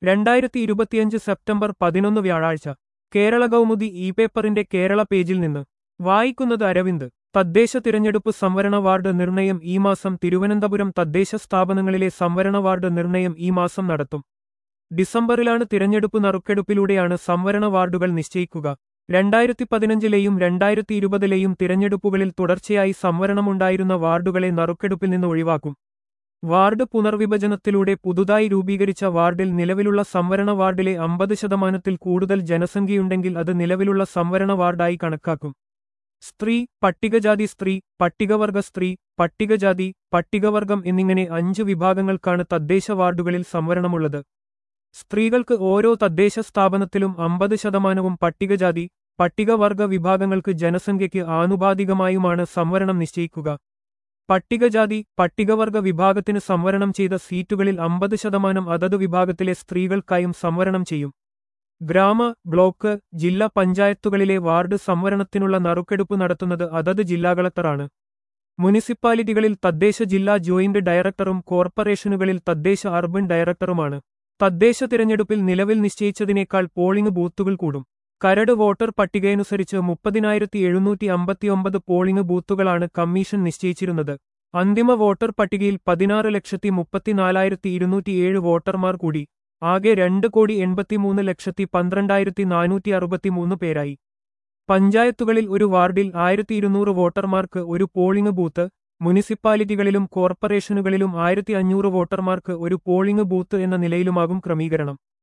രണ്ടായിരത്തി ഇരുപത്തിയഞ്ച് സെപ്റ്റംബർ പതിനൊന്ന് വ്യാഴാഴ്ച കേരള കൗമുദി ഇ പേപ്പറിന്റെ കേരള പേജിൽ നിന്ന് വായിക്കുന്നത് അരവിന്ദ് തദ്ദേശ തിരഞ്ഞെടുപ്പ് സംവരണ വാർഡ് നിർണയം ഈ മാസം തിരുവനന്തപുരം തദ്ദേശ സ്ഥാപനങ്ങളിലെ സംവരണ വാർഡ് നിർണയം ഈ മാസം നടത്തും ഡിസംബറിലാണ് തിരഞ്ഞെടുപ്പ് നറുക്കെടുപ്പിലൂടെയാണ് സംവരണ വാർഡുകൾ നിശ്ചയിക്കുക രണ്ടായിരത്തി പതിനഞ്ചിലെയും രണ്ടായിരത്തി ഇരുപതിലെയും തിരഞ്ഞെടുപ്പുകളിൽ തുടർച്ചയായി സംവരണമുണ്ടായിരുന്ന വാർഡുകളെ നറുക്കെടുപ്പിൽ നിന്ന് ഒഴിവാക്കും വാർഡ് പുനർവിഭജനത്തിലൂടെ പുതുതായി രൂപീകരിച്ച വാർഡിൽ നിലവിലുള്ള സംവരണ വാർഡിലെ അമ്പത് ശതമാനത്തിൽ കൂടുതൽ ജനസംഖ്യയുണ്ടെങ്കിൽ അത് നിലവിലുള്ള സംവരണ വാർഡായി കണക്കാക്കും സ്ത്രീ പട്ടികജാതി സ്ത്രീ പട്ടികവർഗ സ്ത്രീ പട്ടികജാതി പട്ടികവർഗം എന്നിങ്ങനെ അഞ്ച് വിഭാഗങ്ങൾക്കാണ് തദ്ദേശ വാർഡുകളിൽ സംവരണമുള്ളത് സ്ത്രീകൾക്ക് ഓരോ തദ്ദേശ സ്ഥാപനത്തിലും അമ്പത് ശതമാനവും പട്ടികജാതി പട്ടികവർഗ വിഭാഗങ്ങൾക്ക് ജനസംഖ്യയ്ക്ക് ആനുപാതികമായുമാണ് സംവരണം നിശ്ചയിക്കുക പട്ടികജാതി പട്ടികവർഗ വിഭാഗത്തിന് സംവരണം ചെയ്ത സീറ്റുകളിൽ അമ്പത് ശതമാനം അതത് വിഭാഗത്തിലെ സ്ത്രീകൾക്കായും സംവരണം ചെയ്യും ഗ്രാമ ബ്ലോക്ക് ജില്ലാ പഞ്ചായത്തുകളിലെ വാർഡ് സംവരണത്തിനുള്ള നറുക്കെടുപ്പ് നടത്തുന്നത് അതത് ജില്ലാ കളക്ടറാണ് മുനിസിപ്പാലിറ്റികളിൽ തദ്ദേശ ജില്ലാ ജോയിന്റ് ഡയറക്ടറും കോർപ്പറേഷനുകളിൽ തദ്ദേശ അർബൻ ഡയറക്ടറുമാണ് തദ്ദേശ തിരഞ്ഞെടുപ്പിൽ നിലവിൽ നിശ്ചയിച്ചതിനേക്കാൾ പോളിംഗ് ബൂത്തുകൾ കൂടും കരട് വോട്ടർ പട്ടികയനുസരിച്ച് മുപ്പതിനായിരത്തി എഴുന്നൂറ്റി അമ്പത്തിയൊമ്പത് പോളിംഗ് ബൂത്തുകളാണ് കമ്മീഷൻ നിശ്ചയിച്ചിരുന്നത് അന്തിമ വോട്ടർ പട്ടികയിൽ പതിനാറ് ലക്ഷത്തി മുപ്പത്തിനാലായിരത്തി ഇരുന്നൂറ്റിയേഴ് വോട്ടർമാർ കൂടി ആകെ രണ്ട് കോടി എൺപത്തിമൂന്ന് ലക്ഷത്തി പന്ത്രണ്ടായിരത്തി നാനൂറ്റി അറുപത്തിമൂന്ന് പേരായി പഞ്ചായത്തുകളിൽ ഒരു വാർഡിൽ ആയിരത്തി ഇരുന്നൂറ് വോട്ടർമാർക്ക് ഒരു പോളിംഗ് ബൂത്ത് മുനിസിപ്പാലിറ്റികളിലും കോർപ്പറേഷനുകളിലും ആയിരത്തി അഞ്ഞൂറ് വോട്ടർമാർക്ക് ഒരു പോളിംഗ് ബൂത്ത് എന്ന നിലയിലുമാകും ക്രമീകരണം